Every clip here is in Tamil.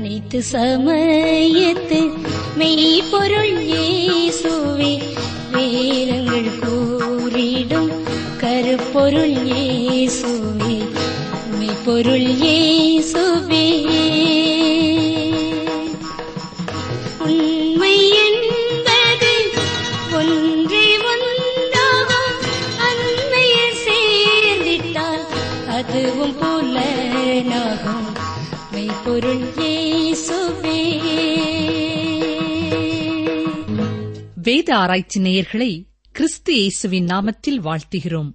அனைத்து சமயத்து மெய்ப்பொருள் இயேசுவே வேதங்கள் கூறிடும் கருப்பொருள் இயேசுவே மெய்ப்பொருள் இயேசுவே உண்மை என்பது ஒன்றே ஒன்றாகும் அண்மையில் சேர்ந்திட்டால் அதுவும் புலனாகும் மெய்ப்பொருள் இயேசுவே வேத ஆராய்ச்சி நேயர்களை கிறிஸ்து இயேசுவின் நாமத்தில் வாழ்த்துகிறோம்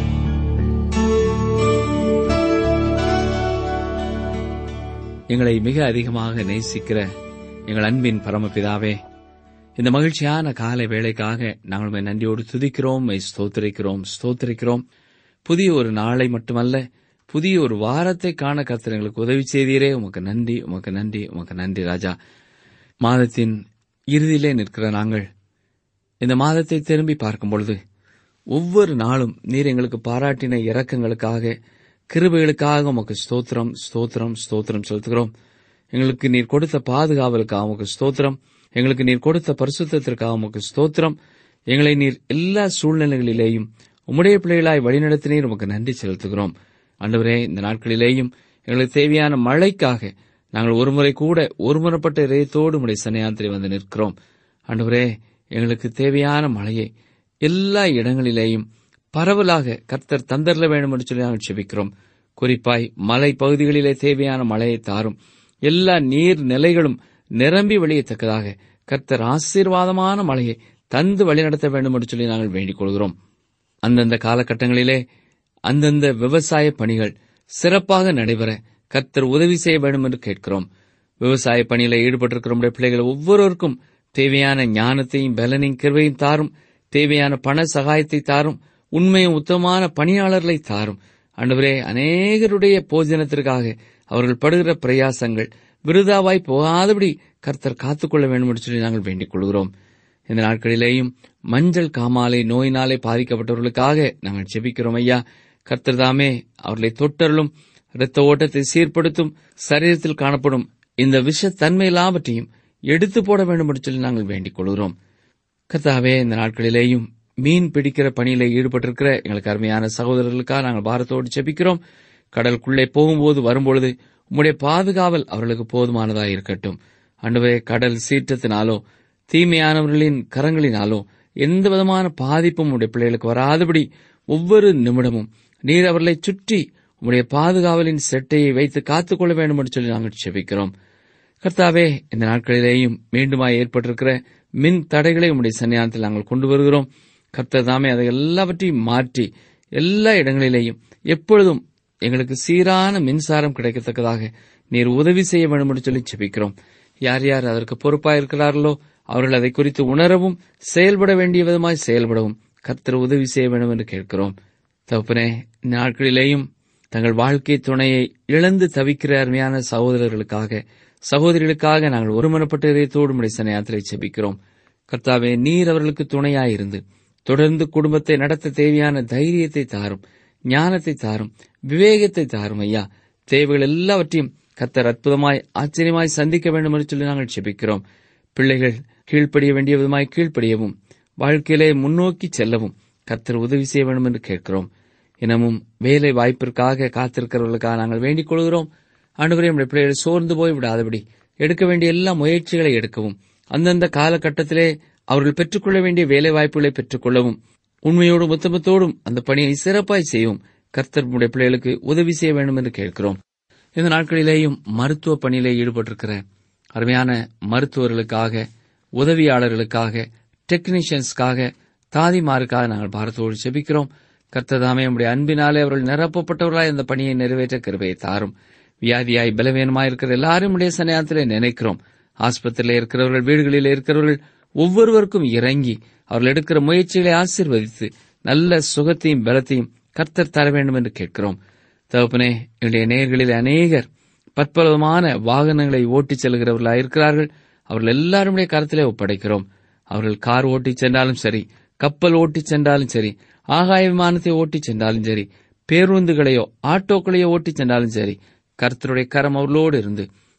எங்களை மிக அதிகமாக நேசிக்கிற எங்கள் அன்பின் பரமபிதாவே இந்த மகிழ்ச்சியான காலை வேளைக்காக நாங்கள் உம்மை நன்றியோடு துதிக்கிறோம் உம்மை ஸ்தோத்திரிக்கிறோம் ஸ்தோத்திரிக்கிறோம் புதிய ஒரு நாளை மட்டுமல்ல புதிய ஒரு வாரத்தை காண கர்த்தர் எங்களுக்கு உதவி செய்தீரே உமக்கு நன்றி உமக்கு நன்றி உமக்கு நன்றி ராஜா மாதத்தின் இறுதியிலே நிற்கிற நாங்கள் இந்த மாதத்தை திரும்பி பார்க்கும் பொழுது ஒவ்வொரு நாளும் நீர் எங்களுக்கு பாராட்டின இரக்கங்களுக்காக கிருபைகளுக்காக உமக்கு ஸ்தோத்திரம் ஸ்தோத்திரம் ஸ்தோத்திரம் செலுத்துகிறோம் எங்களுக்கு நீர் கொடுத்த பாதுகாவலுக்காக உமக்கு ஸ்தோத்திரம் எங்களுக்கு நீர் கொடுத்த பரிசுத்தத்திற்காக உமக்கு ஸ்தோத்திரம் எங்களை நீர் எல்லா சூழ்நிலைகளிலேயும் உம்முடைய பிள்ளைகளாய் வழிநடத்தினீர் உமக்கு நன்றி செலுத்துகிறோம் ஆண்டவரே இந்த நாட்களிலேயும் எங்களுக்கு தேவையான மழைக்காக நாங்கள் ஒருமுறை கூட ஒருமுறைப்பட்ட இதயத்தோடு உம்முடைய சன்னியாந்திரி வந்து நிற்கிறோம் ஆண்டவரே எங்களுக்கு தேவையான மழையை எல்லா இடங்களிலேயும் பரவலாக கர்த்தர் தந்தரல வேண்டும் என்று சொல்லி நாங்கள் செபிக்கிறோம் குறிப்பாய் மலை பகுதிகளிலே தேவையான மழையை தாரும் எல்லா நீர் நிலைகளும் நிரம்பி வழியத்தக்கதாக கர்த்தர் ஆசீர்வாதமான மழையை தந்து வழிநடத்த வேண்டும் என்று சொல்லி நாங்கள் வேண்டிக் கொள்கிறோம் அந்தந்த காலகட்டங்களிலே அந்தந்த விவசாய பணிகள் சிறப்பாக நடைபெற கர்த்தர் உதவி செய்ய வேண்டும் என்று கேட்கிறோம் விவசாய பணியில ஈடுபட்டிருக்கிற நம்முடைய பிள்ளைகள் ஒவ்வொருவருக்கும் தேவையான ஞானத்தையும் பலனையும் கிருவையும் தாரும் தேவையான பண சகாயத்தை தாரும் உண்மையும் உத்தமமான பணியாளர்களை தாரும் ஆண்டவரே அநேகருடைய போஜனத்திற்காக அவர்கள் படுகிற பிரயாசங்கள் விருதாவாய் போகாதபடி கர்த்தர் காத்துக்கொள்ள வேண்டும் என்று சொல்லி நாங்கள் வேண்டிக் கொள்கிறோம் இந்த நாட்களிலேயும் மஞ்சள் காமாலை நோயினாலே பாதிக்கப்பட்டவர்களுக்காக நாங்கள் ஜெபிக்கிறோம் ஐயா கர்த்தர் தாமே அவர்களை தொட்டருளும் இரத்த ஓட்டத்தை சீர்படுத்தும் சரீரத்தில் காணப்படும் இந்த விஷத்தன்மை எல்லாவற்றையும் எடுத்து போட வேண்டும் என்று சொல்லி நாங்கள் வேண்டிக் கொள்கிறோம் கர்த்தாவே இந்த நாட்களிலேயும் மீன் பிடிக்கிற பணியில ஈடுபட்டிருக்கிற எங்களுக்கு அருமையான சகோதரர்களுக்காக நாங்கள் பாரத்தோடு ஜெபிக்கிறோம் கடலுக்குள்ளே போகும்போது வரும்பொழுது உம்முடைய பாதுகாவல் அவர்களுக்கு போதுமானதாக இருக்கட்டும் அன்றுவே கடல் சீற்றத்தினாலோ தீமையானவர்களின் கரங்களினாலோ எந்த விதமான பாதிப்பும் உடைய பிள்ளைகளுக்கு வராதபடி ஒவ்வொரு நிமிடமும் நீர் அவர்களை சுற்றி உம்முடைய பாதுகாவலின் செட்டையை வைத்து காத்துக்கொள்ள வேண்டும் என்று சொல்லி நாங்கள் செபிக்கிறோம் கர்த்தாவே இந்த நாட்களிலேயும் மீண்டுமாய் ஏற்பட்டிருக்கிற மின் தடைகளை உம்முடைய சன்னியானத்தில் நாங்கள் கொண்டு வருகிறோம் கர்த்தர் தாமே அதை எல்லாவற்றையும் மாற்றி எல்லா இடங்களிலேயும் எப்பொழுதும் எங்களுக்கு சீரான மின்சாரம் கிடைக்கத்தக்கதாக நீர் உதவி செய்ய வேண்டும் என்று சொல்லி செபிக்கிறோம் யார் யார் அதற்கு பொறுப்பாக இருக்கிறார்களோ அவர்கள் அதை குறித்து உணரவும் செயல்பட வேண்டிய விதமாய் செயல்படவும் கர்த்தர் உதவி செய்ய வேண்டும் என்று கேட்கிறோம் தகப்பனே இந்த நாட்களிலேயும் தங்கள் வாழ்க்கை துணையை இழந்து தவிக்கிற அருமையான சகோதரர்களுக்காக சகோதரிகளுக்காக நாங்கள் ஒருமனப்பட்ட இதயத்தோடு உடைய சனையாத்திரை செபிக்கிறோம் கர்த்தாவே நீர் அவர்களுக்கு துணையாயிருந்து தொடர்ந்து குடும்பத்தை நடத்த தேவையான தைரியத்தை தாரும் ஞானத்தை தாரும் விவேகத்தை தாரும் ஐயா தேவைகள் எல்லாவற்றையும் கர்த்தர் அற்புதமாய் ஆச்சரியமாய் சந்திக்க வேண்டும் என்று சொல்லி நாங்கள் செபிக்கிறோம் பிள்ளைகள் கீழ்ப்படிய வேண்டிய விதமாய் கீழ்ப்படியவும் வாழ்க்கையிலே முன்னோக்கி செல்லவும் கர்த்தர் உதவி செய்ய வேண்டும் என்று கேட்கிறோம் இனமும் வேலை வாய்ப்பிற்காக காத்திருக்கிறவர்களுக்காக நாங்கள் வேண்டிக் கொள்கிறோம் ஆண்டவரே நம்முடைய பிள்ளைகள் சோர்ந்து போய் விடாதபடி எடுக்க வேண்டிய எல்லா முயற்சிகளை எடுக்கவும் அந்தந்த காலகட்டத்திலே அவர்கள் பெற்றுக்கொள்ள வேண்டிய வேலை வாய்ப்புகளை பெற்றுக்கொள்ளவும் உண்மையோடும் உத்தமத்தோடும் அந்த பணியை சிறப்பாய் செய்யவும் கர்த்தர் நம்முடைய பிள்ளைகளுக்கு உதவி செய்ய வேண்டும் என்று கேட்கிறோம் இந்த நாட்களிலேயும் மருத்துவ பணியிலே ஈடுபட்டிருக்கிற அருமையான மருத்துவர்களுக்காக உதவியாளர்களுக்காக டெக்னீஷியன்ஸ்க்காக தாதிமாருக்காக நாங்கள் பாரத்தோடு செபிக்கிறோம் கர்த்ததாமே நம்முடைய அன்பினாலே அவர்கள் நிரப்பப்பட்டவர்களாய் அந்த பணியை நிறைவேற்ற கிருபையை தாரும் வியாதியாய் பலவீனமாய் இருக்கிற எல்லாரும் உடைய சன்னியானத்திலே நினைக்கிறோம் ஆஸ்பத்திரியில் இருக்கிறவர்கள் வீடுகளில் இருக்கிறவர்கள் ஒவ்வொருவருக்கும் இறங்கி அவர்கள் எடுக்கிற முயற்சிகளை ஆசீர்வதித்து நல்ல சுகத்தையும் பலத்தையும் கர்த்தர் தர வேண்டும் என்று கேட்கிறோம் தகப்பனே என்னுடைய நேயர்களில் அநேகர் பற்பலவிதமான வாகனங்களை ஓட்டிச் செல்கிறவர்களாக இருக்கிறார்கள் அவர்கள் எல்லாருடைய கருத்திலே ஒப்படைக்கிறோம் அவர்கள் கார் ஓட்டிச் சென்றாலும் சரி கப்பல் ஓட்டிச் சென்றாலும் சரி ஆகாய விமானத்தை ஓட்டிச் சென்றாலும் சரி பேருந்துகளையோ ஆட்டோக்களையோ ஓட்டிச் சென்றாலும் சரி கர்த்தருடைய கரம் அவர்களோடு இருந்து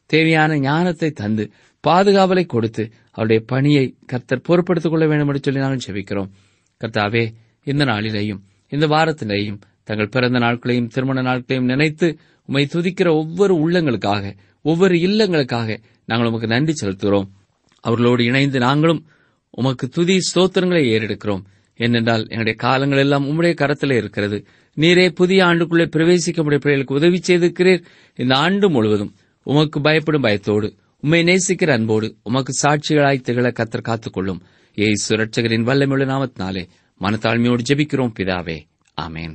தேவையான ஞானத்தை தந்து பாதுகாவலை கொடுத்து அவருடைய பணியை கர்த்தர் பொறுப்படுத்திக் கொள்ள வேண்டும் என்று சொல்லி நாங்கள் ஜெபிக்கிறோம் கர்த்தாவே இந்த நாளிலேயும் இந்த வாரத்திலேயும் தங்கள் பிறந்த நாட்களையும் திருமண நாட்களையும் நினைத்து உம்மை துதிக்கிற ஒவ்வொரு உள்ளங்களுக்காக ஒவ்வொரு இல்லங்களுக்காக நாங்கள் உமக்கு நன்றி செலுத்துகிறோம் அவர்களோடு இணைந்து நாங்களும் உமக்கு துதி ஸ்தோத்திரங்களை ஏறெடுக்கிறோம் ஏனென்றால் எங்களுடைய காலங்கள் எல்லாம் உம்முடைய கரத்திலே இருக்கிறது நீரே புதிய ஆண்டுக்குள்ளே பிரவேசிக்க முடிய பிள்ளைகளுக்கு உதவி செய்திருக்கிறீர் இந்த ஆண்டு முழுவதும் உமக்கு பயப்படும் பயத்தோடு உம்மை நேசிக்கிற அன்போடு உமக்கு சாட்சிகளாய் திகழ கத்தர் காத்துக்கொள்ளும் ஏய் சுரட்சகரின் வல்லமுள்ள நாமத்தினாலே மனத்தாழ்மையோடு ஜெபிக்கிறோம் பிதாவே ஆமேன்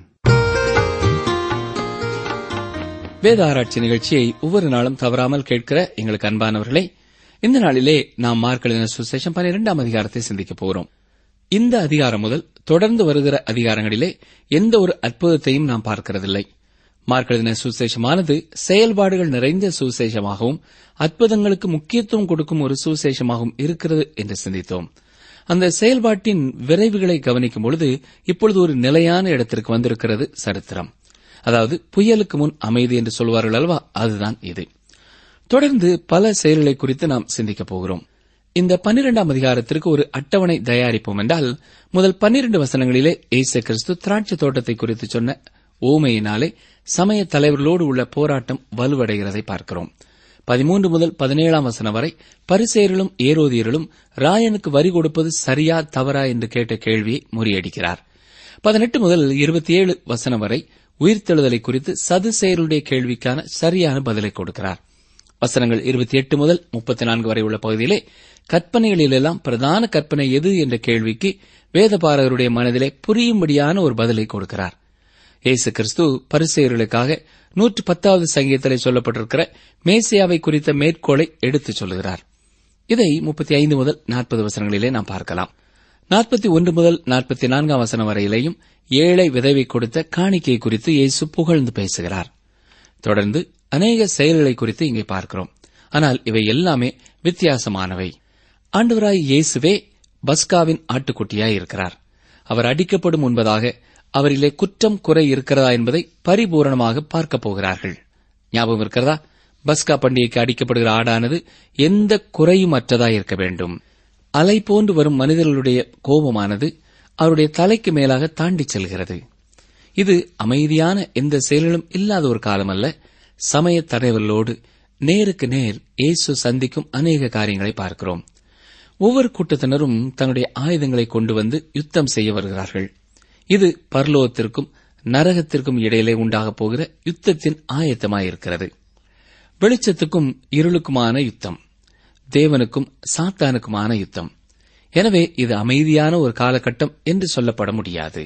வேத ஆராய்ச்சி நிகழ்ச்சியை ஒவ்வொரு நாளும் தவறாமல் கேட்கிற எங்களுக்கு அன்பானவர்களே இந்த நாளிலே நாம் மார்க்கெழுதின சுசேஷம் பன்னிரெண்டாம் அதிகாரத்தை சிந்திக்கப் போகிறோம் இந்த அதிகாரம் முதல் தொடர்ந்து வருகிற அதிகாரங்களிலே எந்த ஒரு அற்புதத்தையும் நாம் பார்க்கிறதில்லை மார்க்கெழுதின சுசேஷமானது செயல்பாடுகள் நிறைந்த சுசேஷமாகவும் அற்புதங்களுக்கு முக்கியத்துவம் கொடுக்கும் ஒரு சுசேஷமாகவும் இருக்கிறது என்று சிந்தித்தோம் அந்த செயல்பாட்டின் விரைவுகளை கவனிக்கும் பொழுது இப்பொழுது ஒரு நிலையான இடத்திற்கு வந்திருக்கிறது சரித்திரம் அதாவது புயலுக்கு முன் அமைதி என்று சொல்வார்கள் அல்லவா அதுதான் இது தொடர்ந்து பல செயல்களை குறித்து நாம் சிந்திக்கப் போகிறோம் இந்த பன்னிரெண்டாம் அதிகாரத்திற்கு ஒரு அட்டவணை தயாரிப்போம் என்றால் முதல் பன்னிரண்டு வசனங்களிலே இயேசு கிறிஸ்து திராட்சை தோட்டத்தை குறித்து சொன்ன ஓமையினாலே சமய தலைவர்களோடு உள்ள போராட்டம் வலுவடைகிறதை பார்க்கிறோம் பதிமூன்று முதல் பதினேழாம் வசனம் வரை பரிசேயர்களும் ஏரோதியர்களும் ராயனுக்கு வரி கொடுப்பது சரியா தவறா என்று கேட்ட கேள்வியை முறியடிக்கிறார் பதினெட்டு முதல் இருபத்தி ஏழு வசனம் வரை உயிர்த்தெழுதலை குறித்து சதுசேயருடைய கேள்விக்கான சரியான பதிலை கொடுக்கிறார் வசனங்கள் இருபத்தி எட்டு முதல் முப்பத்தி நான்கு வரை உள்ள பகுதியிலே கற்பனைகளிலெல்லாம் பிரதான கற்பனை எது என்ற கேள்விக்கு வேதபாரகருடைய மனதிலே புரியும்படியான ஒரு பதிலை கொடுக்கிறார் இயேசு கிறிஸ்து பரிசெயர்களுக்காக நூற்று பத்தாவது சங்கீதத்திலே சொல்லப்பட்டிருக்கிற மேசியாவை குறித்த மேற்கோளை எடுத்துச் சொல்லுகிறார் இதை முப்பத்தி ஐந்து முதல் நாற்பது வசனங்களிலே நாம் பார்க்கலாம் நாற்பத்தி ஒன்று முதல் நாற்பத்தி நான்காம் வசனம் வரையிலேயும் ஏழை விதவை கொடுத்த காணிக்கை குறித்து இயேசு புகழ்ந்து பேசுகிறார் தொடர்ந்து அநேக செயல்களை குறித்து இங்கே பார்க்கிறோம் ஆனால் இவை எல்லாமே வித்தியாசமானவை ஆண்டவராய் இயேசுவே பஸ்காவின் ஆட்டுக்குட்டியாய் இருக்கிறார் அவர் அடிக்கப்படும் முன்பதாக அவரிலே குற்றம் குறை இருக்கிறதா என்பதை பரிபூரணமாக பார்க்கப் போகிறார்கள் ஞாபகம் இருக்கிறதா பஸ்கா பண்டிகைக்கு அடிக்கப்படுகிற ஆடானது எந்த குறையும் அற்றதாய் இருக்க வேண்டும் அலை போன்று வரும் மனிதர்களுடைய கோபமானது அவருடைய தலைக்கு மேலாக தாண்டிச் செல்கிறது இது அமைதியான எந்த செயல்களும் இல்லாத ஒரு காலமல்ல சமய தலைவர்களோடு நேருக்கு நேர் இயேசு சந்திக்கும் அநேக காரியங்களை பார்க்கிறோம் ஒவ்வொரு கூட்டத்தினரும் தன்னுடைய ஆயுதங்களை கொண்டு வந்து யுத்தம் செய்ய வருகிறார்கள் இது பர்லோகத்திற்கும் நரகத்திற்கும் இடையிலே உண்டாகப் போகிற யுத்தத்தின் ஆயத்தமாயிருக்கிறது வெளிச்சத்துக்கும் இருளுக்குமான யுத்தம் தேவனுக்கும் சாத்தானுக்குமான யுத்தம் எனவே இது அமைதியான ஒரு காலகட்டம் என்று சொல்லப்பட முடியாது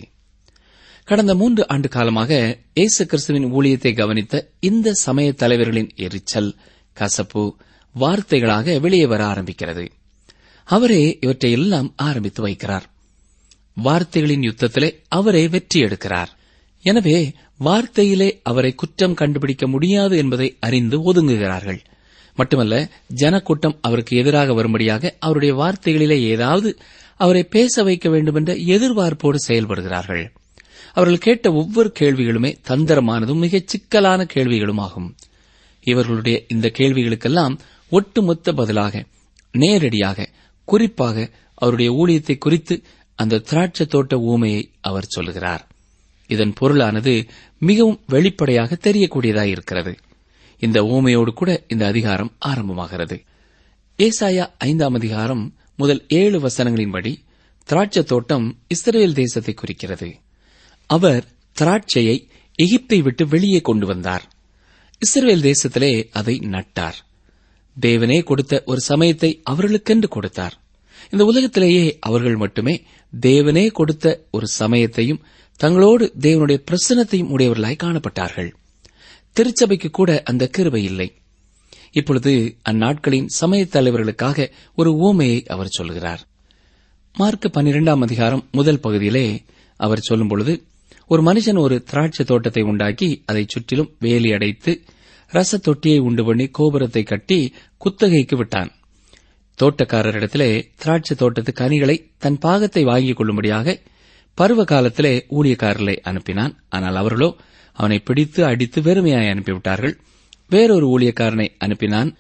கடந்த மூன்று ஆண்டு காலமாக இயேசு கிறிஸ்துவின் ஊழியத்தை கவனித்த இந்த சமய தலைவர்களின் எரிச்சல் கசப்பு வார்த்தைகளாக வெளியே வர ஆரம்பிக்கிறது அவரே இவற்றை எல்லாம் ஆரம்பித்து வைக்கிறார் வார்த்தைகளின் யுத்தத்திலே அவரே வெற்றி எடுக்கிறார் எனவே வார்த்தையிலே அவரை குற்றம் கண்டுபிடிக்க முடியாது என்பதை அறிந்து ஒதுங்குகிறார்கள் மட்டுமல்ல ஜனக்கூட்டம் அவருக்கு எதிராக வரும்படியாக அவருடைய வார்த்தைகளிலே ஏதாவது அவரை பேச வைக்க வேண்டுமென்ற எதிர்பார்ப்போடு செயல்படுகிறார்கள் அவர்கள் கேட்ட ஒவ்வொரு கேள்விகளுமே தந்திரமானதும் மிகச் சிக்கலான கேள்விகளுமாகும் இவர்களுடைய இந்த கேள்விகளுக்கெல்லாம் ஒட்டுமொத்த பதிலாக நேரடியாக குறிப்பாக அவருடைய ஊழியத்தை குறித்து அந்த திராட்சை தோட்ட ஊமையை அவர் சொல்லுகிறார் இதன் பொருளானது மிகவும் வெளிப்படையாக தெரியக்கூடியதாயிருக்கிறது இந்த ஊமையோடு கூட இந்த அதிகாரம் ஆரம்பமாகிறது ஏசாயா ஐந்தாம் அதிகாரம் முதல் ஏழு வசனங்களின்படி திராட்சை தோட்டம் இஸ்ரேல் தேசத்தை குறிக்கிறது அவர் திராட்சையை எகிப்தை விட்டு வெளியே கொண்டு வந்தார் இஸ்ரேல் தேசத்திலே அதை நட்டார் தேவனே கொடுத்த ஒரு சமயத்தை அவர்களுக்கென்று கொடுத்தார் இந்த உலகத்திலேயே அவர்கள் மட்டுமே தேவனே கொடுத்த ஒரு சமயத்தையும் தங்களோடு தேவனுடைய பிரசனத்தையும் உடையவர்களாய் காணப்பட்டார்கள் திருச்சபைக்கு கூட அந்த கிருபை இல்லை இப்பொழுது அந்நாட்களின் சமயத் தலைவர்களுக்காக ஒரு ஓமையை அவர் சொல்கிறார் மார்க் பன்னிரெண்டாம் அதிகாரம் முதல் பகுதியிலே அவர் சொல்லும் பொழுது ஒரு மனுஷன் ஒரு திராட்சை தோட்டத்தை உண்டாக்கி அதைச் சுற்றிலும் வேலி அடைத்து ரச தொட்டியை உண்டு பண்ணி கோபுரத்தை கட்டி குத்தகைக்கு விட்டான் தோட்டக்காரரிடத்திலே திராட்சை தோட்டத்து கனிகளை தன் பாகத்தை வாங்கிக் கொள்ளும்படியாக பருவ காலத்திலே ஊழியக்காரர்களை அனுப்பினான் ஆனால் அவர்களோ அவனை பிடித்து அடித்து வெறுமையாய் அனுப்பிவிட்டார்கள் வேறொரு ஊழியக்காரனை அனுப்பினான்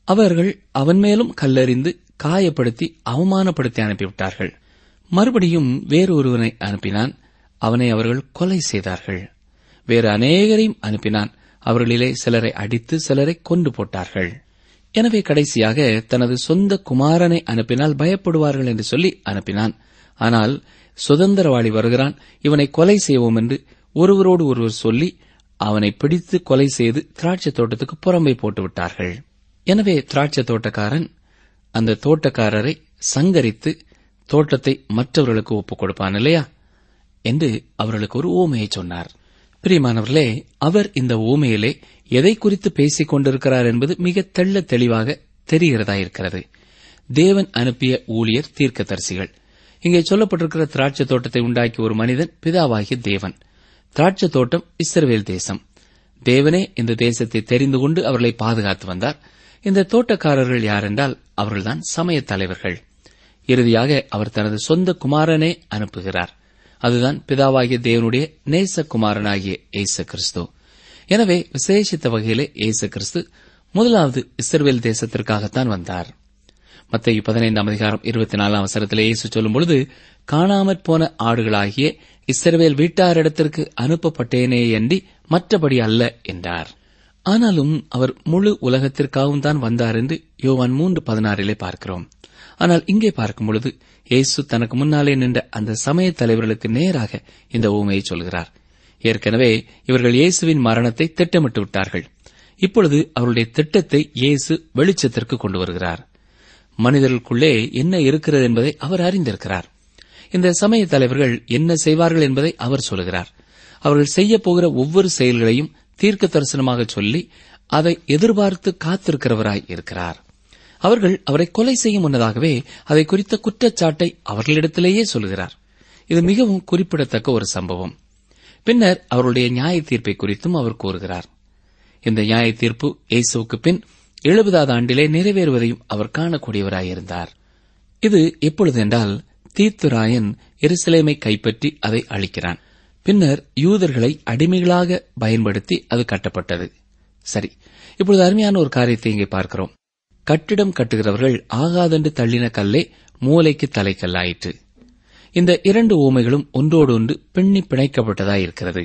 அவர்கள் அவன் மேலும் கல்லெறிந்து காயப்படுத்தி அவமானப்படுத்தி அனுப்பிவிட்டார்கள் மறுபடியும் வேறொருவனை அனுப்பினான் அவனை அவர்கள் கொலை செய்தார்கள் வேறு அநேகரையும் அனுப்பினான் அவர்களிலே சிலரை அடித்து சிலரை கொண்டு போட்டார்கள் எனவே கடைசியாக தனது சொந்த குமாரனை அனுப்பினால் பயப்படுவார்கள் என்று சொல்லி அனுப்பினான் ஆனால் சுதந்திரவாளி வருகிறான் இவனை கொலை செய்வோம் என்று ஒருவரோடு ஒருவர் சொல்லி அவனை பிடித்து கொலை செய்து திராட்சை தோட்டத்துக்கு புறம்பே போட்டு விட்டார்கள் எனவே திராட்சை தோட்டக்காரன் அந்த தோட்டக்காரரை சங்கரித்து தோட்டத்தை மற்றவர்களுக்கு ஒப்புக் கொடுப்பான் இல்லையா என்று அவர்களுக்கு ஒரு ஊமையை சொன்னார் பிரியமானவர்களே அவர் இந்த ஊமையிலே எதை குறித்து பேசிக் கொண்டிருக்கிறார் என்பது மிக தெள்ள தெளிவாக தெரிகிறதா இருக்கிறது தேவன் அனுப்பிய ஊழியர் தீர்க்கதரிசிகள் இங்கே சொல்லப்பட்டிருக்கிற திராட்சை தோட்டத்தை உண்டாக்கிய ஒரு மனிதன் பிதாவாகிய தேவன் திராட்சை தோட்டம் இஸ்ரவேல் தேசம் தேவனே இந்த தேசத்தை தெரிந்து கொண்டு அவர்களை பாதுகாத்து வந்தார் இந்த தோட்டக்காரர்கள் யாரென்றால் அவர்கள்தான் சமய தலைவர்கள் இறுதியாக அவர் தனது சொந்த குமாரனே அனுப்புகிறார் அதுதான் பிதாவாகிய தேவனுடைய நேசகுமாரனாகிய இயேசு கிறிஸ்து எனவே விசேஷித்த வகையிலே இயேசு கிறிஸ்து முதலாவது இஸ்ரவேல் தேசத்திற்காகத்தான் வந்தார் மத்திய பதினைந்தாம் அதிகாரம் இருபத்தி நாலாம் அவசரத்திலே இயேசு சொல்லும் பொழுது காணாமற் போன ஆடுகளாகிய இஸ்ரவேல் வீட்டாரிடத்திற்கு அனுப்பப்பட்டேனே அன்றி மற்றபடி அல்ல என்றார் ஆனாலும் அவர் முழு உலகத்திற்காகவும் தான் வந்தார் என்று யோவான் மூன்று பதினாறிலே பார்க்கிறோம் ஆனால் இங்கே பார்க்கும் பொழுது இயேசு தனக்கு முன்னாலே நின்ற அந்த சமய தலைவர்களுக்கு நேராக இந்த ஊமையை சொல்கிறார் ஏற்கனவே இவர்கள் இயேசுவின் மரணத்தை திட்டமிட்டு விட்டார்கள் இப்பொழுது அவருடைய திட்டத்தை இயேசு வெளிச்சத்திற்கு கொண்டு வருகிறார் மனிதர்களுக்குள்ளே என்ன இருக்கிறது என்பதை அவர் அறிந்திருக்கிறார் இந்த சமய தலைவர்கள் என்ன செய்வார்கள் என்பதை அவர் சொல்கிறார் அவர்கள் செய்யப் போகிற ஒவ்வொரு செயல்களையும் தீர்க்க தரிசனமாக சொல்லி அதை எதிர்பார்த்து காத்திருக்கிறவராய் இருக்கிறார் அவர்கள் அவரை கொலை செய்யும் முன்னதாகவே அதை குறித்த குற்றச்சாட்டை அவர்களிடத்திலேயே சொல்கிறார் இது மிகவும் குறிப்பிடத்தக்க ஒரு சம்பவம் பின்னர் அவருடைய நியாய தீர்ப்பை குறித்தும் அவர் கூறுகிறார் இந்த நியாய தீர்ப்பு இயேசுவுக்கு பின் எழுபதாவது ஆண்டிலே நிறைவேறுவதையும் அவர் காணக்கூடியவராயிருந்தார் இது எப்பொழுது என்றால் தீர்த்துராயன் எருசலேமை கைப்பற்றி அதை அழிக்கிறான் பின்னர் யூதர்களை அடிமைகளாக பயன்படுத்தி அது கட்டப்பட்டது சரி இப்பொழுது அருமையான ஒரு காரியத்தை இங்கே பார்க்கிறோம் கட்டிடம் கட்டுகிறவர்கள் ஆகாதென்று தள்ளின கல்லே மூளைக்கு தலைக்கல்லாயிற்று இந்த இரண்டு ஊமைகளும் ஒன்றோடு ஒன்று பின்னி பிணைக்கப்பட்டதாயிருக்கிறது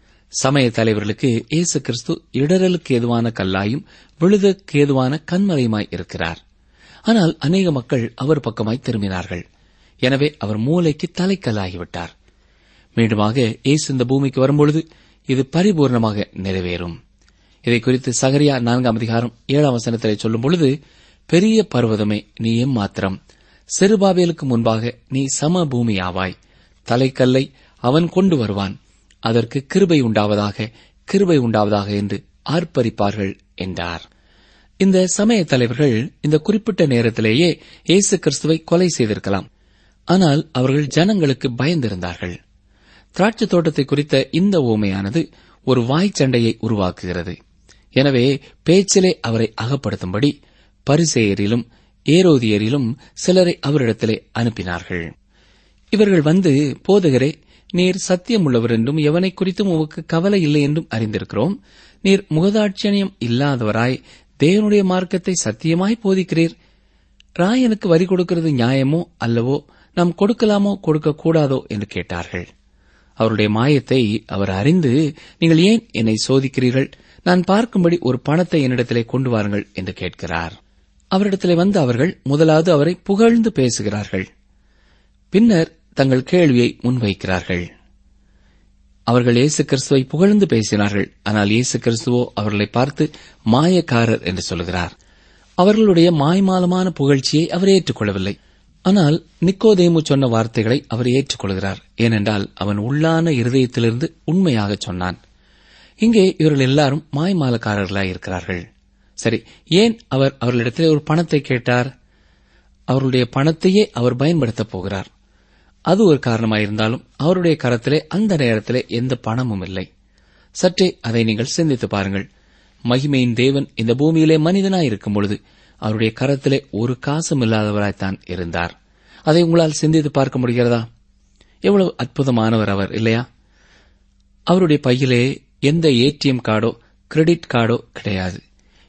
சமய தலைவர்களுக்கு இயேசு கிறிஸ்து இடரலுக்கு ஏதுவான கல்லாயும் விழுதற்கு ஏதுவான கண்மலையுமாய் இருக்கிறார் ஆனால் அநேக மக்கள் அவர் பக்கமாய் திரும்பினார்கள் எனவே அவர் மூளைக்கு தலைக்கல்லாகிவிட்டார் மீண்டுமாக இயேசு இந்த பூமிக்கு வரும்பொழுது இது பரிபூர்ணமாக நிறைவேறும் இதை குறித்து சகரியா நான்காம் அதிகாரம் ஏழாம் வசனத்திலே சொல்லும் பொழுது பெரிய பர்வதமே நீ எம்மாத்திரம் செருபாபேலுக்கு முன்பாக நீ சம பூமி ஆவாய் தலைக்கல்லை அவன் கொண்டு வருவான் அதற்கு கிருபை உண்டாவதாக கிருபை உண்டாவதாக என்று ஆர்ப்பரிப்பார்கள் என்றார் இந்த சமய தலைவர்கள் இந்த குறிப்பிட்ட நேரத்திலேயே இயேசு கிறிஸ்துவை கொலை செய்திருக்கலாம் ஆனால் அவர்கள் ஜனங்களுக்கு பயந்திருந்தார்கள் திராட்சை தோட்டத்தை குறித்த இந்த ஊமையானது ஒரு வாய்ச்சண்டையை உருவாக்குகிறது எனவே பேச்சிலே அவரை அகப்படுத்தும்படி பரிசேயரிலும் ஏரோதியரிலும் சிலரை அவரிடத்திலே அனுப்பினார்கள் இவர்கள் வந்து போதகரே நீர் சத்தியமுள்ளவர் என்றும் எவனை குறித்தும் உமக்கு கவலை இல்லை என்றும் அறிந்திருக்கிறோம் நீர் முகதாட்சணியம் இல்லாதவராய் தேவனுடைய மார்க்கத்தை சத்தியமாய் போதிக்கிறீர் ராயனுக்கு வரி கொடுக்கிறது நியாயமோ அல்லவோ நாம் கொடுக்கலாமோ கொடுக்க கூடாதோ என்று கேட்டார்கள் அவருடைய மாயத்தை அவர் அறிந்து நீங்கள் ஏன் என்னை சோதிக்கிறீர்கள் நான் பார்க்கும்படி ஒரு பணத்தை என்னிடத்திலே கொண்டு வாருங்கள் என்று கேட்கிறார் அவரிடத்திலே வந்து அவர்கள் முதலாவது அவரை புகழ்ந்து பேசுகிறார்கள் பின்னர் தங்கள் கேள்வியை முன்வைக்கிறார்கள் அவர்கள் இயேசு கிறிஸ்துவை புகழ்ந்து பேசினார்கள் ஆனால் இயேசு கிறிஸ்துவோ அவர்களை பார்த்து மாயக்காரர் என்று சொல்கிறார் அவர்களுடைய மாய்மாலமான புகழ்ச்சியை அவர் ஏற்றுக்கொள்ளவில்லை ஆனால் நிக்கோதேமு சொன்ன வார்த்தைகளை அவர் ஏற்றுக்கொள்கிறார் ஏனென்றால் அவன் உள்ளான இருதயத்திலிருந்து உண்மையாக சொன்னான் இங்கே இவர்கள் எல்லாரும் மாய்மாலக்காரர்களாய் இருக்கிறார்கள் சரி ஏன் அவர் அவர்களிடத்திலே ஒரு பணத்தை கேட்டார் அவர்களுடைய பணத்தையே அவர் பயன்படுத்தப் போகிறார் அது ஒரு காரணமாயிருந்தாலும் அவருடைய கரத்திலே அந்த நேரத்திலே எந்த பணமும் இல்லை சற்றே அதை நீங்கள் சிந்தித்து பாருங்கள் மகிமையின் தேவன் இந்த பூமியிலே மனிதனாயிருக்கும் பொழுது அவருடைய கரத்திலே ஒரு காசும் இல்லாதவராய்த்தான் இருந்தார் அதை உங்களால் சிந்தித்து பார்க்க முடிகிறதா எவ்வளவு அற்புதமானவர் அவர் இல்லையா அவருடைய பையிலே எந்த ஏடிஎம் கார்டோ கிரெடிட் கார்டோ கிடையாது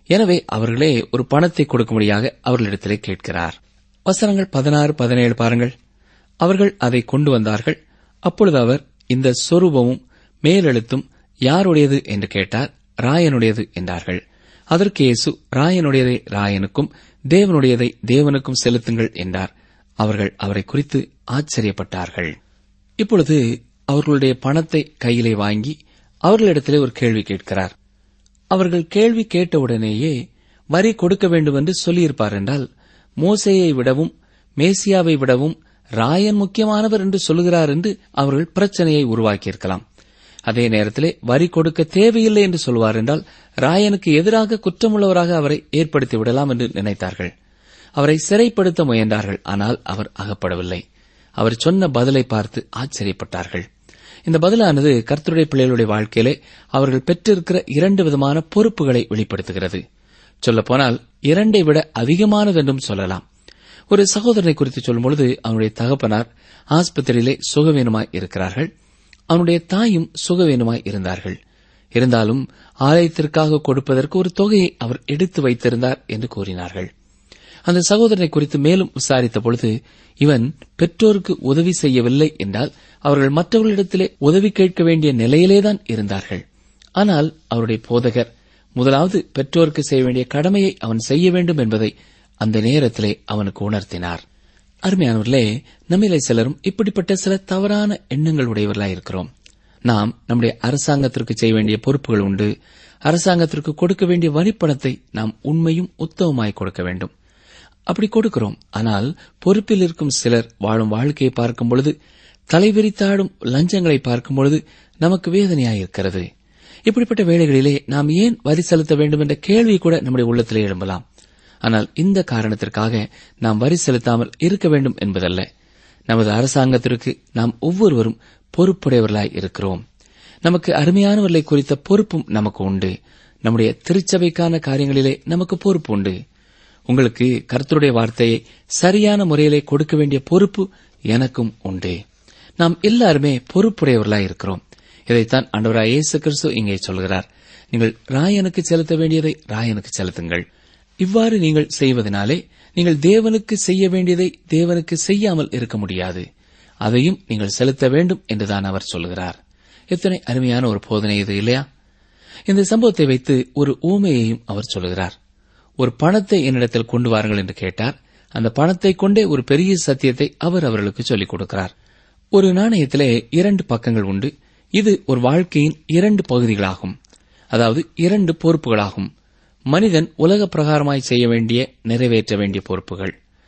எனவே அவர்களே ஒரு பணத்தை கொடுக்கும்படியாக அவர்களிடத்திலே கேட்கிறார் வசனங்கள் பதினாறு பதினேழு பாருங்கள் அவர்கள் அதை கொண்டு வந்தார்கள் அப்பொழுது அவர் இந்த சொரூபமும் மேலெழுத்தும் யாருடையது என்று கேட்டார் ராயனுடையது என்றார்கள் அதற்கு இயேசு ராயனுடையதை ராயனுக்கும் தேவனுடையதை தேவனுக்கும் செலுத்துங்கள் என்றார் அவர்கள் அவரை குறித்து ஆச்சரியப்பட்டார்கள் இப்பொழுது அவர்களுடைய பணத்தை கையிலே வாங்கி அவர்களிடத்திலே ஒரு கேள்வி கேட்கிறார் அவர்கள் கேள்வி கேட்டவுடனேயே வரி கொடுக்க வேண்டும் என்று சொல்லியிருப்பார் என்றால் மோசேயை விடவும் மேசியாவை விடவும் ராயன் முக்கியமானவர் என்று சொல்லுகிறார் என்று அவர்கள் பிரச்சனையை உருவாக்கியிருக்கலாம் அதே நேரத்திலே வரி கொடுக்க தேவையில்லை என்று சொல்வார் என்றால் ராயனுக்கு எதிராக குற்றமுள்ளவராக அவரை ஏற்படுத்தி விடலாம் என்று நினைத்தார்கள் அவரை சிறைப்படுத்த முயன்றார்கள் ஆனால் அவர் அகப்படவில்லை அவர் சொன்ன பதிலை பார்த்து ஆச்சரியப்பட்டார்கள் இந்த பதிலானது கர்த்தருடைய பிள்ளைகளுடைய வாழ்க்கையிலே அவர்கள் பெற்றிருக்கிற இரண்டு விதமான பொறுப்புகளை வெளிப்படுத்துகிறது சொல்லப்போனால் இரண்டை விட அதிகமானது என்றும் சொல்லலாம் ஒரு சகோதரனை குறித்து சொல்லும்பொழுது அவனுடைய தகப்பனார் ஆஸ்பத்திரியிலே சுகவீனமாய் இருக்கிறார்கள் அவனுடைய தாயும் சுகவீனமாய் இருந்தார்கள் இருந்தாலும் ஆலயத்திற்காக கொடுப்பதற்கு ஒரு தொகையை அவர் எடுத்து வைத்திருந்தார் என்று கூறினார்கள் அந்த சகோதரனை குறித்து மேலும் விசாரித்த பொழுது இவன் பெற்றோருக்கு உதவி செய்யவில்லை என்றால் அவர்கள் மற்றவர்களிடத்திலே உதவி கேட்க வேண்டிய நிலையிலேதான் இருந்தார்கள் ஆனால் அவருடைய போதகர் முதலாவது பெற்றோருக்கு செய்ய வேண்டிய கடமையை அவன் செய்ய வேண்டும் என்பதை அந்த நேரத்திலே அவனுக்கு உணர்த்தினார் அருமையானவர்களே நம்மிலே சிலரும் இப்படிப்பட்ட சில தவறான எண்ணங்கள் உடையவர்களாய் இருக்கிறோம் நாம் நம்முடைய அரசாங்கத்திற்கு செய்ய வேண்டிய பொறுப்புகள் உண்டு அரசாங்கத்திற்கு கொடுக்க வேண்டிய வரிப்பணத்தை நாம் உண்மையும் உத்தமமாய் கொடுக்க வேண்டும் அப்படி கொடுக்கிறோம் ஆனால் பொறுப்பில் இருக்கும் சிலர் வாழும் வாழ்க்கையை பார்க்கும் பொழுது தலைவிரித்தாடும் லஞ்சங்களை பார்க்கும் பொழுது நமக்கு வேதனையாயிருக்கிறது இப்படிப்பட்ட வேளைகளிலே நாம் ஏன் வரி செலுத்த வேண்டும் என்ற கேள்வி கூட நம்முடைய உள்ளத்திலே எழும்பலாம் ஆனால் இந்த காரணத்திற்காக நாம் வரி செலுத்தாமல் இருக்க வேண்டும் என்பதல்ல நமது அரசாங்கத்திற்கு நாம் ஒவ்வொருவரும் பொறுப்புடையவர்களாய் இருக்கிறோம் நமக்கு அருமையானவர்களை குறித்த பொறுப்பும் நமக்கு உண்டு நம்முடைய திருச்சபைக்கான காரியங்களிலே நமக்கு பொறுப்பு உண்டு உங்களுக்கு கர்த்தருடைய வார்த்தையை சரியான முறையிலே கொடுக்க வேண்டிய பொறுப்பு எனக்கும் உண்டு நாம் எல்லாருமே பொறுப்புடையவர்களாய் இருக்கிறோம் இதைத்தான் ஆண்டவராய் இயேசு கிறிஸ்து இங்கே சொல்கிறார் நீங்கள் ராயனுக்கு செலுத்த வேண்டியதை ராயனுக்கு செலுத்துங்கள் இவ்வாறு நீங்கள் செய்வதனாலே நீங்கள் தேவனுக்கு செய்ய வேண்டியதை தேவனுக்கு செய்யாமல் இருக்க முடியாது அதையும் நீங்கள் செலுத்த வேண்டும் என்றுதான் அவர் சொல்கிறார் எத்தனை அருமையான ஒரு போதனை இது இல்லையா இந்த சம்பவத்தை வைத்து ஒரு ஊமையையும் அவர் சொல்கிறார் ஒரு பணத்தை என்னிடத்தில் கொண்டு வாருங்கள் என்று கேட்டார் அந்த பணத்தை கொண்டே ஒரு பெரிய சத்தியத்தை அவர் அவர்களுக்கு சொல்லிக் கொடுக்கிறார் ஒரு நாணயத்திலே இரண்டு பக்கங்கள் உண்டு இது ஒரு வாழ்க்கையின் இரண்டு பகுதிகளாகும் அதாவது இரண்டு பொறுப்புகளாகும் மனிதன் உலக பிரகாரமாய் செய்ய வேண்டிய நிறைவேற்ற வேண்டிய பொறுப்புகள்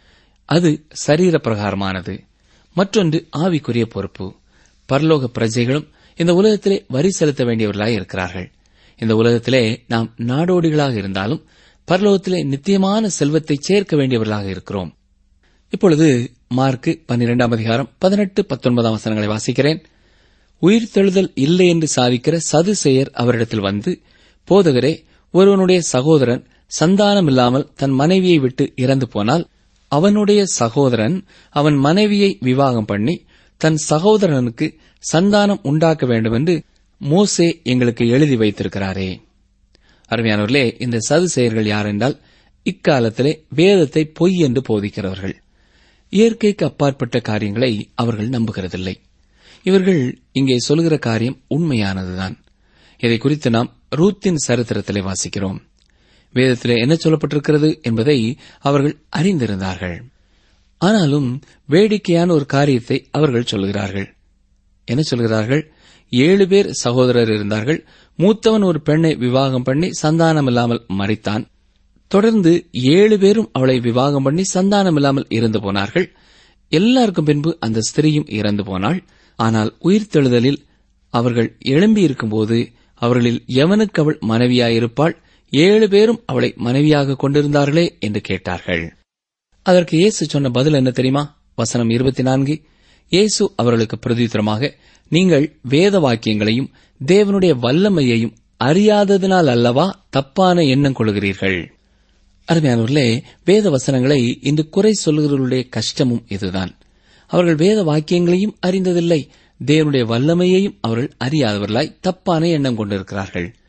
அது சரீர பிரகாரமானது மற்றொன்று ஆவிக்குரிய பொறுப்பு பரலோக பிரஜைகளும் இந்த உலகத்திலே வரி செலுத்த வேண்டியவர்களாய் இருக்கிறார்கள் இந்த உலகத்திலே நாம் நாடோடிகளாக இருந்தாலும் பரலோகத்திலே நித்தியமான செல்வத்தை சேர்க்க வேண்டியவர்களாக இருக்கிறோம் இப்பொழுது மார்க்கு பன்னிரெண்டாம் அதிகாரம் பதினெட்டு பத்தொன்பதாம் வசனங்களை வாசிக்கிறேன் உயிர்த்தெழுதல் இல்லை என்று சாதிக்கிற சதுசெயர் அவரிடத்தில் வந்து போதகரே ஒருவனுடைய சகோதரன் சந்தானமில்லாமல் தன் மனைவியை விட்டு இறந்து போனால் அவனுடைய சகோதரன் அவன் மனைவியை விவாகம் பண்ணி தன் சகோதரனுக்கு சந்தானம் உண்டாக்க வேண்டும் என்று மோசே எங்களுக்கு எழுதி வைத்திருக்கிறாரே அருமையானவர்களே இந்த சதுசெயர்கள் யார் என்றால் இக்காலத்திலே வேதத்தை பொய் என்று போதிக்கிறவர்கள் இயற்கைக்கு அப்பாற்பட்ட காரியங்களை அவர்கள் நம்புகிறதில்லை இவர்கள் இங்கே சொல்கிற காரியம் உண்மையானதுதான் இதை குறித்து நாம் ரூத்தின் சரித்திரத்திலே வாசிக்கிறோம் வேதத்திலே என்ன சொல்லப்பட்டிருக்கிறது என்பதை அவர்கள் அறிந்திருந்தார்கள் ஆனாலும் வேடிக்கையான ஒரு காரியத்தை அவர்கள் சொல்கிறார்கள் என்ன சொல்கிறார்கள் ஏழு பேர் சகோதரர் இருந்தார்கள் மூத்தவன் ஒரு பெண்ணை விவாகம் பண்ணி சந்தானம் இல்லாமல் மறித்தான் தொடர்ந்து ஏழு பேரும் அவளை விவாகம் பண்ணி சந்தானம் இல்லாமல் இறந்து போனார்கள் எல்லாருக்கும் பின்பு அந்த ஸ்திரீயும் இறந்து போனாள் ஆனால் உயிர்த்தெழுதலில் அவர்கள் எழும்பியிருக்கும்போது அவர்களில் எவனுக்கு அவள் மனைவியாயிருப்பாள் ஏழு பேரும் அவளை மனைவியாக கொண்டிருந்தார்களே என்று கேட்டார்கள் அதற்கு இயேசு சொன்ன பதில் என்ன தெரியுமா வசனம் இருபத்தி நான்கு இயேசு அவர்களுக்கு பிரதித்திரமாக நீங்கள் வேத வாக்கியங்களையும் தேவனுடைய வல்லமையையும் அறியாததினால் அல்லவா தப்பான எண்ணம் கொள்கிறீர்கள் அருமையானவர்களே வேத வசனங்களை இன்று குறை சொல்கிறவர்களுடைய கஷ்டமும் இதுதான் அவர்கள் வேத வாக்கியங்களையும் அறிந்ததில்லை தேவனுடைய வல்லமையையும் அவர்கள் அறியாதவர்களாய் தப்பான எண்ணம் கொண்டிருக்கிறார்கள்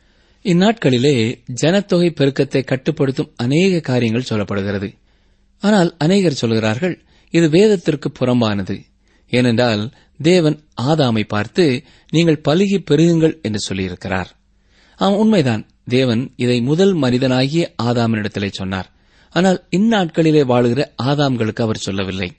இந்நாட்களிலே ஜனத்தொகை பெருக்கத்தை கட்டுப்படுத்தும் அநேக காரியங்கள் சொல்லப்படுகிறது ஆனால் அநேகர் சொல்கிறார்கள் இது வேதத்திற்கு புறம்பானது ஏனென்றால் தேவன் ஆதாமை பார்த்து நீங்கள் பலுகி பெருகுங்கள் என்று சொல்லியிருக்கிறார் ஆம் உண்மைதான் தேவன் இதை முதல் மனிதனாகிய ஆதாமினிடத்திலே சொன்னார் ஆனால் இந்நாட்களிலே வாழுகிற ஆதாம்களுக்கு அவர் சொல்லவில்லை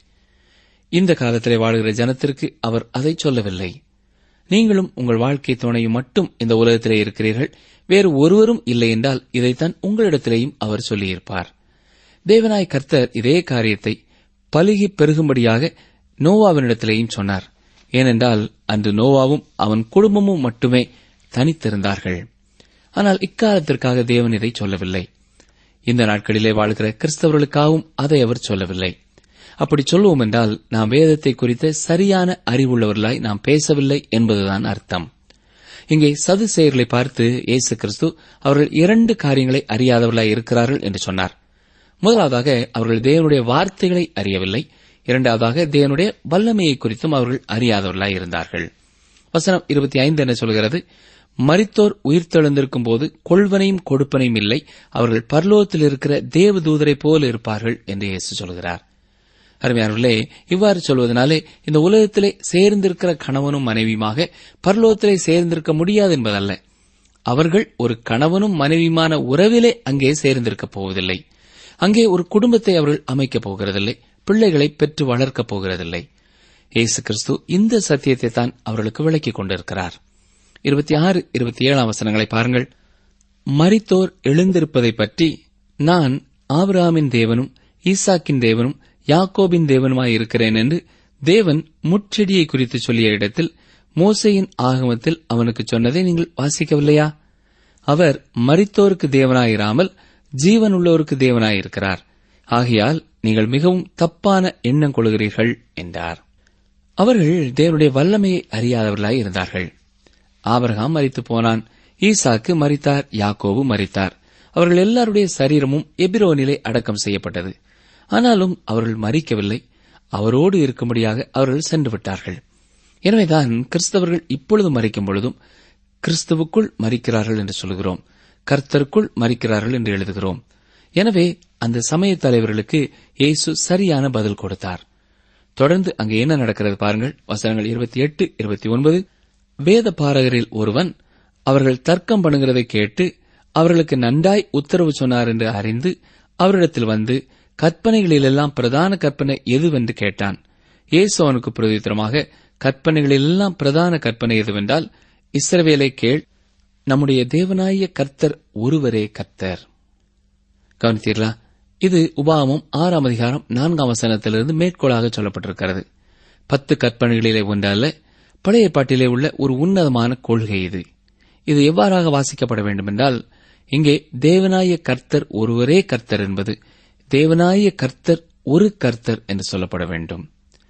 இந்த காலத்திலே வாழுகிற ஜனத்திற்கு அவர் அதை சொல்லவில்லை நீங்களும் உங்கள் வாழ்க்கை துணையும் மட்டும் இந்த உலகத்திலே இருக்கிறீர்கள் வேறு ஒருவரும் இல்லை என்றால் இதைத்தான் உங்களிடத்திலேயும் அவர் சொல்லியிருப்பார் தேவனாய் கர்த்தர் இதே காரியத்தை பலுகி பெருகும்படியாக நோவாவினிடத்திலேயும் சொன்னார் ஏனென்றால் அன்று நோவாவும் அவன் குடும்பமும் மட்டுமே தனித்திருந்தார்கள் ஆனால் இக்காலத்திற்காக தேவன் இதை சொல்லவில்லை இந்த நாட்களிலே வாழ்கிற கிறிஸ்தவர்களுக்காகவும் அதை அவர் சொல்லவில்லை அப்படி சொல்லுவோம் என்றால் நாம் வேதத்தை குறித்த சரியான அறிவுள்ளவர்களாய் நாம் பேசவில்லை என்பதுதான் அர்த்தம் இங்கே சதுசேயர்களை பார்த்து இயேசு கிறிஸ்து அவர்கள் இரண்டு காரியங்களை அறியாதவர்களாய் இருக்கிறார்கள் என்று சொன்னார் முதலாவதாக அவர்கள் தேவனுடைய வார்த்தைகளை அறியவில்லை இரண்டாவதாக தேவனுடைய வல்லமையை குறித்தும் அவர்கள் அறியாதவர்களாய் இருந்தார்கள் வசனம் இருபத்தி ஐந்து என்ன சொல்கிறது மரித்தோர் உயிர்த்தெழுந்திருக்கும் போது கொள்வனையும் கொடுப்பனையும் இல்லை அவர்கள் பரலோகத்தில் இருக்கிற தேவதூதரைப் போல இருப்பார்கள் என்று இயேசு சொல்கிறார் அருமையானவர்களே இவ்வாறு சொல்வதனாலே இந்த உலகத்திலே சேர்ந்திருக்கிற கணவனும் மனைவியுமாக பரலோகத்திலே சேர்ந்திருக்க முடியாது என்பதல்ல அவர்கள் ஒரு கணவனும் மனைவியுமான உறவிலே அங்கே சேர்ந்திருக்கப் போவதில்லை அங்கே ஒரு குடும்பத்தை அவர்கள் அமைக்கப் போகிறதில்லை பிள்ளைகளை பெற்று வளர்க்கப் போகிறதில்லை இயேசு கிறிஸ்து இந்த சத்தியத்தை தான் அவர்களுக்கு விளக்கிக் கொண்டிருக்கிறார் இருபத்தி ஆறு இருபத்தி ஏழாம் வசனங்களை பாருங்கள் மரித்தோர் எழுந்திருப்பதைப் பற்றி நான் ஆபிரகாமின் தேவனும் ஈசாக்கின் தேவனும் யாக்கோபின் தேவனுமாய் இருக்கிறேன் என்று தேவன் முச்செடியை குறித்து சொல்லிய இடத்தில் மோசையின் ஆகமத்தில் அவனுக்கு சொன்னதை நீங்கள் வாசிக்கவில்லையா அவர் மரித்தோருக்கு தேவனாயிராமல் ஜீவனுள்ளோருக்கு தேவனாயிருக்கிறார் ஆகையால் நீங்கள் மிகவும் தப்பான எண்ணம் கொள்கிறீர்கள் என்றார் அவர்கள் தேவனுடைய வல்லமையை அறியாதவர்களாய் இருந்தார்கள் ஆபரகாம் மரித்து போனான் ஈசாக்கு மரித்தார் யாக்கோபு மரித்தார் அவர்கள் எல்லாருடைய சரீரமும் எபிரோனிலே அடக்கம் செய்யப்பட்டது ஆனாலும் அவர்கள் மறிக்கவில்லை அவரோடு இருக்கும்படியாக அவர்கள் சென்று விட்டார்கள் எனவேதான் கிறிஸ்தவர்கள் இப்பொழுது மறிக்கும் பொழுதும் கிறிஸ்துவுக்குள் மறிக்கிறார்கள் என்று சொல்கிறோம் கர்த்தருக்குள் மறிக்கிறார்கள் என்று எழுதுகிறோம் எனவே அந்த சமய தலைவர்களுக்கு இயேசு சரியான பதில் கொடுத்தார் தொடர்ந்து அங்கே என்ன நடக்கிறது பாருங்கள் வசனங்கள் இருபத்தி எட்டு இருபத்தி ஒன்பது வேத பாரகரில் ஒருவன் அவர்கள் தர்க்கம் பண்ணுகிறதை கேட்டு அவர்களுக்கு நன்றாய் உத்தரவு சொன்னார் என்று அறிந்து அவரிடத்தில் வந்து கற்பனைகளிலெல்லாம் பிரதான கற்பனை எதுவென்று கேட்டான் இயேசு அவனுக்கு பிரதித்திரமாக கற்பனைகளிலெல்லாம் பிரதான கற்பனை எதுவென்றால் இஸ்ரவேலை கேள் நம்முடைய தேவனாய கர்த்தர் ஒருவரே கர்த்தர் கவனித்தீர்களா இது உபாமம் ஆறாம் அதிகாரம் நான்காம் வசனத்திலிருந்து மேற்கோளாக சொல்லப்பட்டிருக்கிறது பத்து கற்பனைகளிலே ஒன்றல்ல பழைய பாட்டிலே உள்ள ஒரு உன்னதமான கொள்கை இது இது எவ்வாறாக வாசிக்கப்பட வேண்டுமென்றால் இங்கே தேவனாய கர்த்தர் ஒருவரே கர்த்தர் என்பது தேவனாய கர்த்தர் ஒரு கர்த்தர் என்று சொல்லப்பட வேண்டும்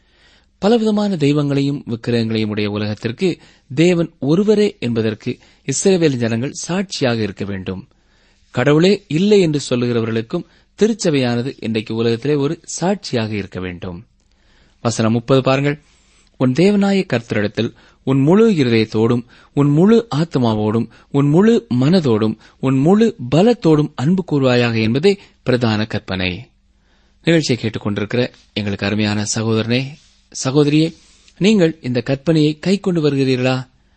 பலவிதமான தெய்வங்களையும் விக்கிரகங்களையும் உடைய உலகத்திற்கு தேவன் ஒருவரே என்பதற்கு இஸ்ரேவேல் ஜனங்கள் சாட்சியாக இருக்க வேண்டும் கடவுளே இல்லை என்று சொல்லுகிறவர்களுக்கும் திருச்சபையானது இன்றைக்கு உலகத்திலே ஒரு சாட்சியாக இருக்க வேண்டும் வசனம் முப்பது பாருங்கள் உன் தேவனாய கர்த்தரிடத்தில் உன் முழு இருதயத்தோடும் உன் முழு ஆத்மாவோடும் உன் முழு மனதோடும் உன் முழு பலத்தோடும் அன்பு கூறுவாயாக என்பதே பிரதான கற்பனை நிகழ்ச்சியை கேட்டுக்கொண்டிருக்கிற எங்களுக்கு அருமையான சகோதரனே சகோதரியே நீங்கள் இந்த கற்பனையை கை கொண்டு வருகிறீர்களா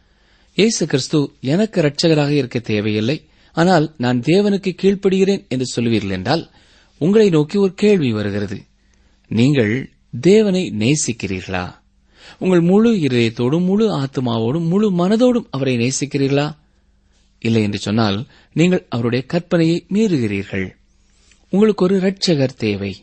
இயேசு கிறிஸ்து எனக்கு இரட்சகராக இருக்க தேவையில்லை ஆனால் நான் தேவனுக்கு கீழ்ப்படுகிறேன் என்று சொல்வீர்கள் என்றால் உங்களை நோக்கி ஒரு கேள்வி வருகிறது நீங்கள் தேவனை நேசிக்கிறீர்களா உங்கள் முழு இதயத்தோடும் முழு ஆத்மாவோடும் முழு மனதோடும் அவரை நேசிக்கிறீர்களா இல்லை என்று சொன்னால் நீங்கள் அவருடைய கற்பனையை மீறுகிறீர்கள் உங்களுக்கு ஒரு இரட்சகர் தேவை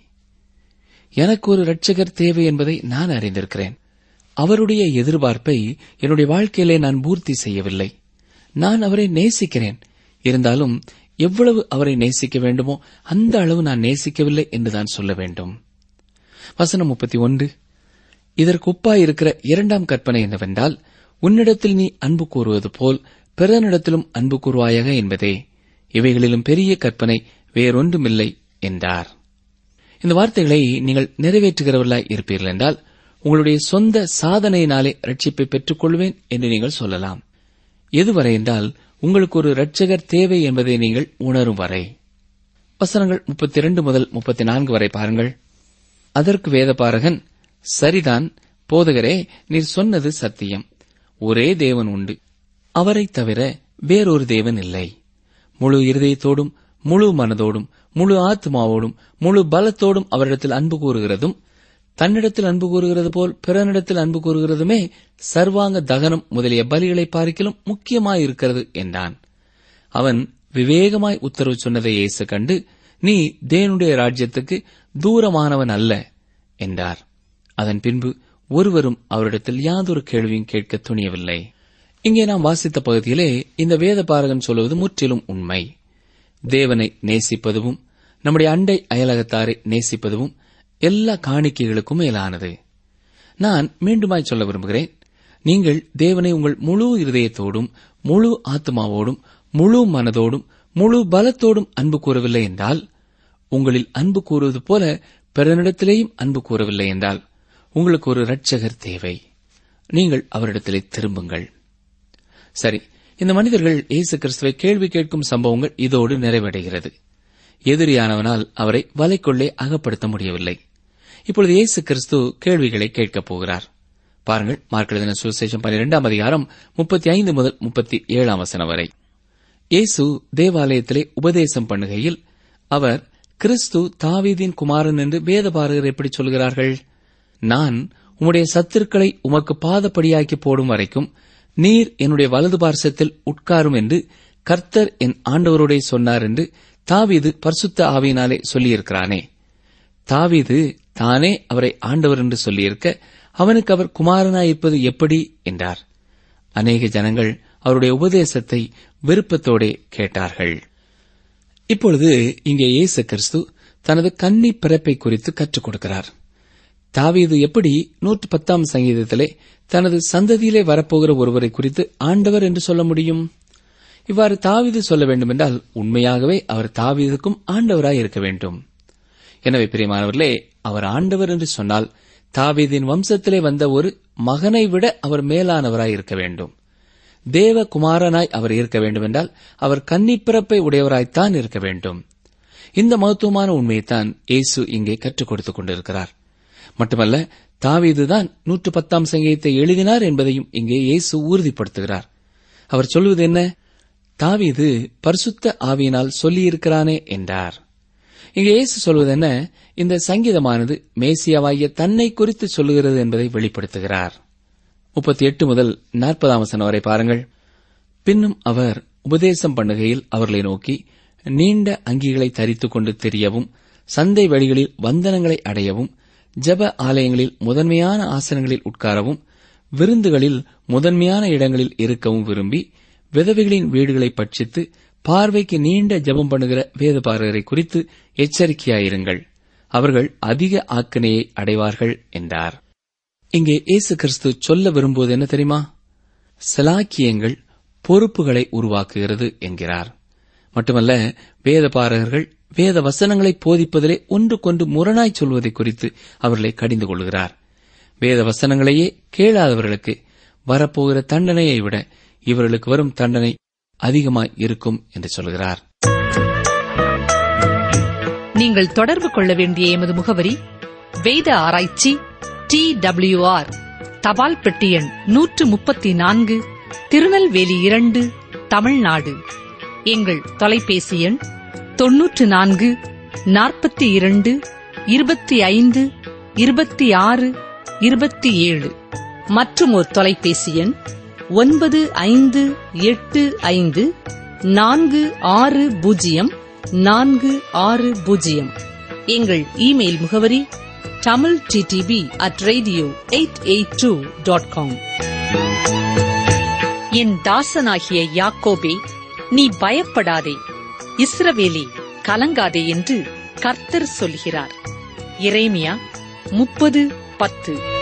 எனக்கு ஒரு இரட்சகர் தேவை என்பதை நான் அறிந்திருக்கிறேன் அவருடைய எதிர்பார்ப்பை என்னுடைய வாழ்க்கையிலே நான் பூர்த்தி செய்யவில்லை நான் அவரை நேசிக்கிறேன் இருந்தாலும் எவ்வளவு அவரை நேசிக்க வேண்டுமோ அந்த அளவு நான் நேசிக்கவில்லை என்றுதான் சொல்ல வேண்டும் வசனம் முப்பத்தி ஒன்று இதற்கு ஒப்பாயிருக்கிற இரண்டாம் கற்பனை என்னவென்றால் உன்னிடத்தில் நீ அன்பு கூறுவது போல் பிறனிடத்திலும் அன்பு கூறுவாயாக என்பதே இவைகளிலும் பெரிய கற்பனை வேறொன்றுமில்லை என்றார் இந்த வார்த்தைகளை நீங்கள் நிறைவேற்றுகிறவர்களாய் இருப்பீர்கள் என்றால் உங்களுடைய சொந்த சாதனையினாலே ரட்சிப்பை பெற்றுக் கொள்வேன் என்று நீங்கள் சொல்லலாம் எதுவரை என்றால் உங்களுக்கு ஒரு இரட்சகர் தேவை என்பதை நீங்கள் உணரும் வரை வசனங்கள் முப்பத்தி இரண்டு முதல் முப்பத்தி நான்கு வரை பாருங்கள் அதற்கு வேதபாரகன் சரிதான் போதகரே நீர் சொன்னது சத்தியம் ஒரே தேவன் உண்டு அவரைத் தவிர வேறொரு தேவன் இல்லை முழு இருதயத்தோடும் முழு மனதோடும் முழு ஆத்மாவோடும் முழு பலத்தோடும் அவரிடத்தில் அன்பு கூறுகிறதும் தன்னிடத்தில் அன்பு கூறுகிறது போல் பிறனிடத்தில் அன்பு கூறுகிறதுமே சர்வாங்க தகனம் முதலிய பலிகளை பார்க்கிலும் முக்கியமாயிருக்கிறது என்றான் அவன் விவேகமாய் உத்தரவு சொன்னதை இயேசு கண்டு நீ தேவனுடைய ராஜ்யத்துக்கு தூரமானவன் அல்ல என்றார் அதன் பின்பு ஒருவரும் அவரிடத்தில் யாதொரு கேள்வியும் கேட்க துணியவில்லை இங்கே நாம் வாசித்த பகுதியிலே இந்த வேத பாரகன் சொல்வது முற்றிலும் உண்மை தேவனை நேசிப்பதும் நம்முடைய அண்டை அயலகத்தாரை நேசிப்பதும் எல்லா காணிக்கைகளுக்கும் மேலானது நான் மீண்டுமாய் சொல்ல விரும்புகிறேன் நீங்கள் தேவனை உங்கள் முழு இருதயத்தோடும் முழு ஆத்மாவோடும் முழு மனதோடும் முழு பலத்தோடும் அன்பு கூறவில்லை என்றால் உங்களில் அன்பு கூறுவது போல பிறனிடத்திலேயும் அன்பு கூறவில்லை என்றால் உங்களுக்கு ஒரு இரட்சகர் தேவை நீங்கள் அவரிடத்திலே திரும்புங்கள் சரி இந்த மனிதர்கள் இயேசு கிறிஸ்துவை கேள்வி கேட்கும் சம்பவங்கள் இதோடு நிறைவடைகிறது எதிரியானவனால் அவரை வலைக்குள்ளே அகப்படுத்த முடியவில்லை இப்பொழுது இயேசு கிறிஸ்து கேள்விகளை கேட்கப் போகிறார் பாருங்கள் மார்க்கெழுதின சுவிசேஷம் பன்னிரெண்டாம் அதிகாரம் முப்பத்தி ஐந்து முதல் முப்பத்தி ஏழாம் வசனம் வரை இயேசு தேவாலயத்திலே உபதேசம் பண்ணுகையில் அவர் கிறிஸ்து தாவீதின் குமாரன் என்று வேதபாரகர் எப்படி சொல்கிறார்கள் நான் உம்முடைய சத்துருக்களை உமக்கு பாதப்படியாக்கி போடும் வரைக்கும் நீர் என்னுடைய வலது பார்சத்தில் உட்காரும் என்று கர்த்தர் என் ஆண்டவருடைய சொன்னார் என்று தாவீது பரிசுத்த ஆவியினாலே சொல்லியிருக்கிறானே தாவீது தானே அவரை ஆண்டவர் என்று சொல்லியிருக்க அவனுக்கு அவர் குமாரனாயிருப்பது எப்படி என்றார் அநேக ஜனங்கள் அவருடைய உபதேசத்தை விருப்பத்தோடே கேட்டார்கள் இப்பொழுது இங்கே இயேசு கிறிஸ்து தனது கன்னி பிறப்பை குறித்து கற்றுக் கொடுக்கிறார் தாவீது எப்படி நூற்று பத்தாம் சங்கீதத்திலே தனது சந்ததியிலே வரப்போகிற ஒருவரை குறித்து ஆண்டவர் என்று சொல்ல முடியும் இவ்வாறு தாவீது சொல்ல வேண்டுமென்றால் உண்மையாகவே அவர் தாவீதுக்கும் ஆண்டவராய் இருக்க வேண்டும் எனவே பிரியமானவர்களே அவர் ஆண்டவர் என்று சொன்னால் தாவீதின் வம்சத்திலே வந்த ஒரு மகனை விட அவர் மேலானவராய் இருக்க வேண்டும் தேவ குமாரனாய் அவர் இருக்க வேண்டுமென்றால் அவர் கன்னிப்பிறப்பை உடையவராய்த்தான் இருக்க வேண்டும் இந்த மகத்துவமான உண்மையைத்தான் இயேசு இங்கே கற்றுக் கொடுத்துக் கொண்டிருக்கிறார் மட்டுமல்ல தாவீதுதான் நூற்று பத்தாம் சங்கீதத்தை எழுதினார் என்பதையும் இங்கே இயேசு உறுதிப்படுத்துகிறார் அவர் சொல்வது என்ன தாவீது பரிசுத்த ஆவியினால் சொல்லியிருக்கிறானே என்றார் இங்கே இயேசு சொல்வது என்ன இந்த சங்கீதமானது மேசியாவாகிய தன்னை குறித்து சொல்லுகிறது என்பதை வெளிப்படுத்துகிறார் முப்பத்தி எட்டு முதல் நாற்பதாம் வசனம் வரை பாருங்கள் பின்னும் அவர் உபதேசம் பண்ணுகையில் அவர்களை நோக்கி நீண்ட அங்கிகளை தரித்துக் கொண்டு தெரியவும் சந்தை வழிகளில் வந்தனங்களை அடையவும் ஜெப ஆலயங்களில் முதன்மையான ஆசனங்களில் உட்காரவும் விருந்துகளில் முதன்மையான இடங்களில் இருக்கவும் விரும்பி விதவைகளின் வீடுகளை பட்சித்து பார்வைக்கு நீண்ட ஜெபம் பண்ணுகிற வேதபாரகரை குறித்து எச்சரிக்கையாயிருங்கள் அவர்கள் அதிக ஆக்கினையை அடைவார்கள் என்றார் இங்கே இயேசு கிறிஸ்து சொல்ல விரும்புவது என்ன தெரியுமா சலாக்கியங்கள் பொறுப்புகளை உருவாக்குகிறது என்கிறார் மட்டுமல்ல வேதபாரகர்கள் வேத வசனங்களை போதிப்பதிலே ஒன்றுக்கொன்று முரணாய் சொல்வதை குறித்து அவர்களை கடிந்து கொள்கிறார் வேத வசனங்களையே கேளாதவர்களுக்கு வரப்போகிற தண்டனையை விட இவர்களுக்கு வரும் தண்டனை அதிகமாய் இருக்கும் என்று சொல்கிறார் நீங்கள் தொடர்பு கொள்ள வேண்டிய எமது முகவரி வேத ஆராய்ச்சி டி ஆர் தபால் பெட்டி எண் நூற்று முப்பத்தி நான்கு திருநெல்வேலி இரண்டு தமிழ்நாடு எங்கள் தொலைபேசி எண் தொன்னூற்று நான்கு நாற்பத்தி இரண்டு இருபத்தி ஐந்து இருபத்தி ஆறு இருபத்தி ஏழு மற்றும் ஒரு தொலைபேசி எண் ஒன்பது ஐந்து எட்டு ஐந்து நான்கு ஆறு பூஜ்ஜியம் நான்கு ஆறு பூஜ்ஜியம் எங்கள் இமெயில் முகவரி Tamil DTP at radio eight eight two dot com என் தாசனாகிய யாக்கோபே நீ பயப்படாதே இஸ்ரவேலே கலங்காதே என்று கர்த்தர் சொல்கிறார் எரேமியா முப்பது பத்து